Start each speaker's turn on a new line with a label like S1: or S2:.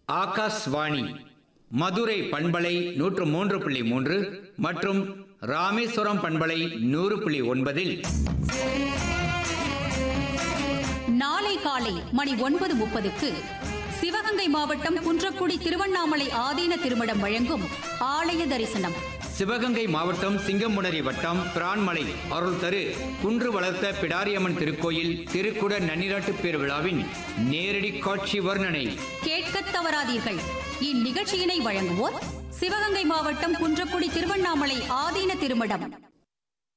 S1: ஆகாஷ்வாணி மதுரை பண்பலை நூற்று மூன்று புள்ளி மூன்று மற்றும் ராமேஸ்வரம் பண்பலை நூறு புள்ளி ஒன்பதில்
S2: நாளை காலை மணி ஒன்பது முப்பதுக்கு சிவகங்கை மாவட்டம் குன்றக்குடி திருவண்ணாமலை ஆதீன திருமடம் வழங்கும் ஆலய தரிசனம்
S1: சிவகங்கை மாவட்டம் சிங்கமுனரி வட்டம் பிரான்மலை அருள் தரு குன்று வளர்த்த பிடாரியம்மன் திருக்கோயில் திருக்குட நன்னிராட்டு பேர் விழாவின் நேரடி காட்சி வர்ணனை
S2: கேட்கத் தவறாதீர்கள் இந்நிகழ்ச்சியினை வழங்குவோர் சிவகங்கை மாவட்டம் குன்றக்குடி திருவண்ணாமலை ஆதீன திருமடம்